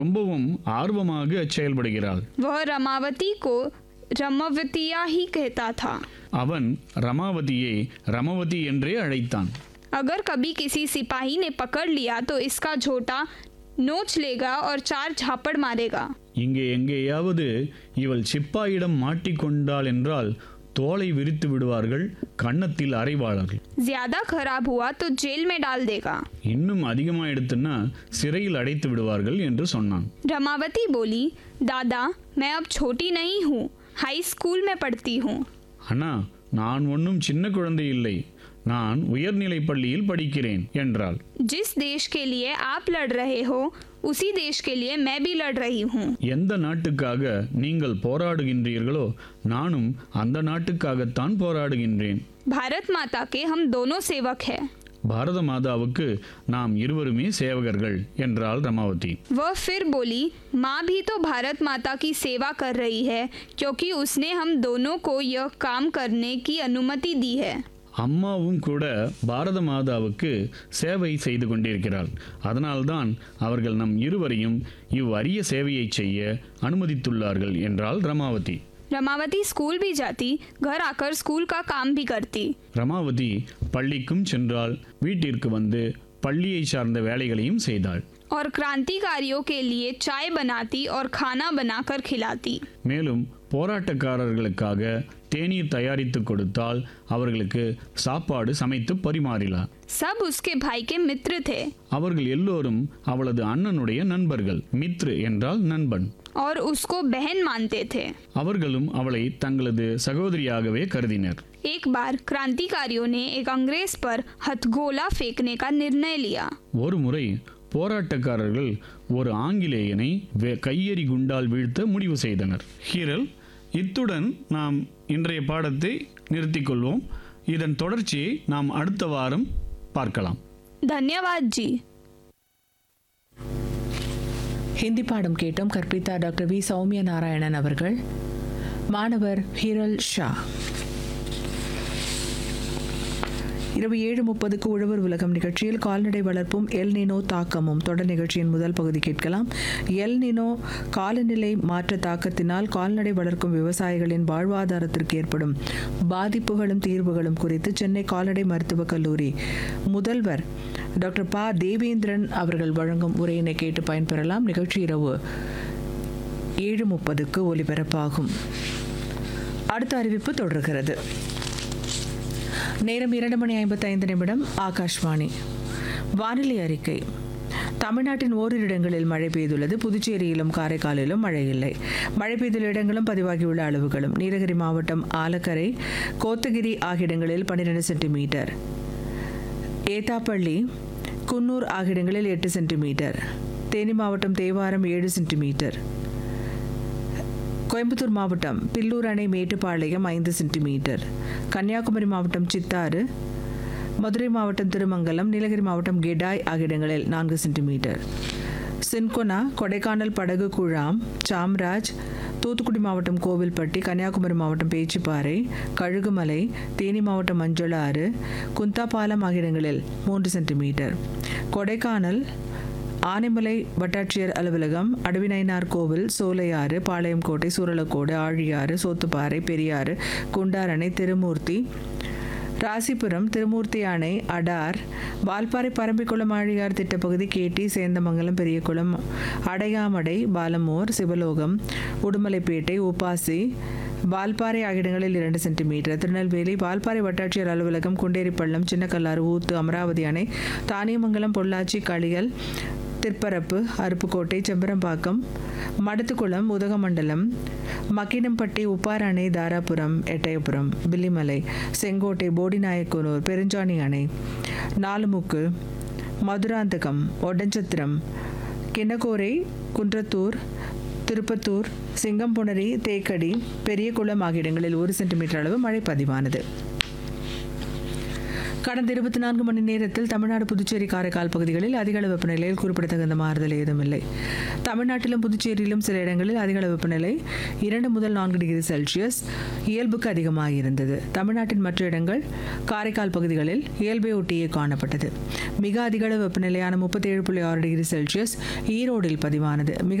ரொம்பவும் ஆர்வமாக செயல்படுகிறாள் वह रमावती को रमवतिया ही कहता था அவன் ரமாவதியை ரமவதி என்றே அழைத்தான் अगर कभी किसी सिपाही ने पकड़ लिया तो इसका झोटा नोच लेगा और चार झापड़ मारेगा இங்கே எங்கேயாவது இவள் சிப்பாயிடம் மாட்டிக்கொண்டாள் என்றால் தோலை விரித்து விடுவார்கள் கன்னத்தில் அறைவாளர்கள் ज्यादा खराब हुआ तो जेल में डाल देगा இன்னும் அதிகமாயிடுத்துன்னா சிறையில் அடைத்து விடுவார்கள் என்று சொன்னான் रमावती बोली दादा मैं अब छोटी नहीं हूँ हाई स्कूल में पढ़ती हूँ அண்ணா நான் ஒன்றும் சின்ன குழந்தை இல்லை நான் உயர்நிலைப் பள்ளியில் படிக்கிறேன் என்றாள் जिस देश के लिए आप लड़ रहे हो उसी देश के लिए मैं भी लड़ रही हूँ எந்த நாட்டுக்காக நீங்கள் போராடுகின்றீர்களோ நானும் அந்த நாட்டுக்காகத்தான் போராடுகின்றேன் भारत माता के हम दोनों सेवक हैं பாரத மாதாவுக்கு நாம் இருவருமே சேவகர்கள் என்றாள் ரமாவதி वह फिर बोली माँ भी तो भारत माता की सेवा कर रही है क्योंकि उसने हम दोनों को यह काम करने की अनुमति दी है அம்மாவும் கூட பாரத மாதாவுக்கு சேவை செய்து கொண்டிருக்கிறாள் அதனால்தான் அவர்கள் நம் இருவரையும் இவ்வரிய சேவையை செய்ய அனுமதித்துள்ளார்கள் என்றாள் ரமாவதி रमावती स्कूल भी जाती घर आकर स्कूल का काम भी करती ரமாவதி பள்ளிக்கும் சென்றாள் வீட்டிற்கு வந்து பள்ளியை சார்ந்த வேலைகளையும் செய்தாள் और क्रांतिकारियों के लिए चाय बनाती और खाना बनाकर खिलाती மேலும் போராட்டக்காரர்களுக்காக தேநீர் தயாரித்து கொடுத்தால் அவர்களுக்கு சாப்பாடு சமைத்து பரிமாறினார் सब उसके भाई के मित्र थे அவர்கள் எல்லோரும் அவளது அண்ணனுடைய நண்பர்கள் மித்ரு என்றால் நண்பன் और उसको बहन मानते थे அவர்களும் அவளை தங்களது சகோதரியாகவே கருதினர் एक बार क्रांतिकारियों ने एक अंग्रेज पर हथगोला फेंकने का निर्णय लिया ஒரு முறை போராட்டக்காரர்கள் ஒரு ஆங்கிலேயனை வே- கையெறி குண்டால் வீழ்த்த முடிவு செய்தனர் ஹீரல் இத்துடன் நாம் இன்றைய பாடத்தை நிறுத்திக் கொள்வோம் இதன் தொடர்ச்சியை நாம் அடுத்த வாரம் பார்க்கலாம் धन्यवाद जी ஹிந்தி பாடம் கேட்டோம் கற்பித்தார் டாக்டர் வி சௌமிய நாராயணன் அவர்கள் மாணவர் ஹிரல் ஷா இரவு ஏழு முப்பதுக்கு உழவர் உலகம் நிகழ்ச்சியில் கால்நடை வளர்ப்பும் எல் நினோ தாக்கமும் தொடர் நிகழ்ச்சியின் முதல் பகுதி கேட்கலாம் எல் நினோ காலநிலை மாற்ற தாக்கத்தினால் கால்நடை வளர்க்கும் விவசாயிகளின் வாழ்வாதாரத்திற்கு ஏற்படும் பாதிப்புகளும் தீர்வுகளும் குறித்து சென்னை கால்நடை மருத்துவக் கல்லூரி முதல்வர் டாக்டர் ப தேவேந்திரன் அவர்கள் வழங்கும் உரையினை கேட்டு பயன்பெறலாம் நிகழ்ச்சி இரவு ஏழு முப்பதுக்கு ஒலிபரப்பாகும் அடுத்த அறிவிப்பு தொடர்கிறது நேரம் இரண்டு மணி ஐம்பத்தைந்து நிமிடம் ஆகாஷ்வாணி வானிலை அறிக்கை தமிழ்நாட்டின் ஓரிரு இடங்களில் மழை பெய்துள்ளது புதுச்சேரியிலும் காரைக்காலிலும் மழை இல்லை மழை பெய்துள்ள இடங்களும் பதிவாகியுள்ள அளவுகளும் நீலகிரி மாவட்டம் ஆலக்கரை கோத்தகிரி ஆகிய இடங்களில் பன்னிரெண்டு சென்டிமீட்டர் ஏத்தாப்பள்ளி குன்னூர் ஆகிய இடங்களில் எட்டு சென்டிமீட்டர் தேனி மாவட்டம் தேவாரம் ஏழு சென்டிமீட்டர் கோயம்புத்தூர் மாவட்டம் பில்லூர் அணை மேட்டுப்பாளையம் ஐந்து சென்டிமீட்டர் கன்னியாகுமரி மாவட்டம் சித்தாறு மதுரை மாவட்டம் திருமங்கலம் நீலகிரி மாவட்டம் கெடாய் ஆகிய இடங்களில் நான்கு சென்டிமீட்டர் சின்கொனா கொடைக்கானல் படகு குழாம் சாம்ராஜ் தூத்துக்குடி மாவட்டம் கோவில்பட்டி கன்னியாகுமரி மாவட்டம் பேச்சிப்பாறை கழுகுமலை தேனி மாவட்டம் மஞ்சளாறு குந்தாபாலம் ஆகிய இடங்களில் மூன்று சென்டிமீட்டர் கொடைக்கானல் ஆனைமலை வட்டாட்சியர் அலுவலகம் அடவிநயினார் கோவில் சோலையாறு பாளையங்கோட்டை சூரலக்கோடு ஆழியாறு சோத்துப்பாறை பெரியாறு குண்டாரணை திருமூர்த்தி ராசிபுரம் திருமூர்த்தி அணை அடார் வால்பாறை பரம்பிக்குளம் ஆழியார் திட்டப்பகுதி கேட்டி சேந்தமங்கலம் பெரியகுளம் அடையாமடை பாலமூர் சிவலோகம் உடுமலைப்பேட்டை உப்பாசி வால்பாறை ஆகிய இடங்களில் இரண்டு சென்டிமீட்டர் திருநெல்வேலி வால்பாறை வட்டாட்சியர் அலுவலகம் குண்டேரிப்பள்ளம் சின்னக்கல்லாறு ஊத்து அமராவதி அணை தானியமங்கலம் பொள்ளாச்சி களியல் திற்பரப்பு அருப்புக்கோட்டை செம்பரம்பாக்கம் மடத்துக்குளம் உதகமண்டலம் மக்கினம்பட்டி உப்பார் அணை தாராபுரம் எட்டயபுரம் பில்லிமலை செங்கோட்டை போடிநாயக்கனூர் பெருஞ்சாணி அணை நாலுமுக்கு மதுராந்தகம் ஒட்டஞ்சத்திரம் கிண்ணக்கோரை குன்றத்தூர் திருப்பத்தூர் சிங்கம்புணரி தேக்கடி பெரியகுளம் ஆகிய இடங்களில் ஒரு சென்டிமீட்டர் அளவு மழை பதிவானது கடந்த இருபத்தி நான்கு மணி நேரத்தில் தமிழ்நாடு புதுச்சேரி காரைக்கால் பகுதிகளில் அதிக அளவு வெப்பநிலையில் குறிப்பிடத்தகுந்த மாறுதல் ஏதுமில்லை தமிழ்நாட்டிலும் புதுச்சேரியிலும் சில இடங்களில் அதிக அளவு வெப்பநிலை இரண்டு முதல் நான்கு டிகிரி செல்சியஸ் இயல்புக்கு அதிகமாக இருந்தது தமிழ்நாட்டின் மற்ற இடங்கள் காரைக்கால் பகுதிகளில் இயல்பை ஒட்டியே காணப்பட்டது மிக அதிக அளவு வெப்பநிலையான முப்பத்தேழு புள்ளி ஆறு டிகிரி செல்சியஸ் ஈரோடில் பதிவானது மிக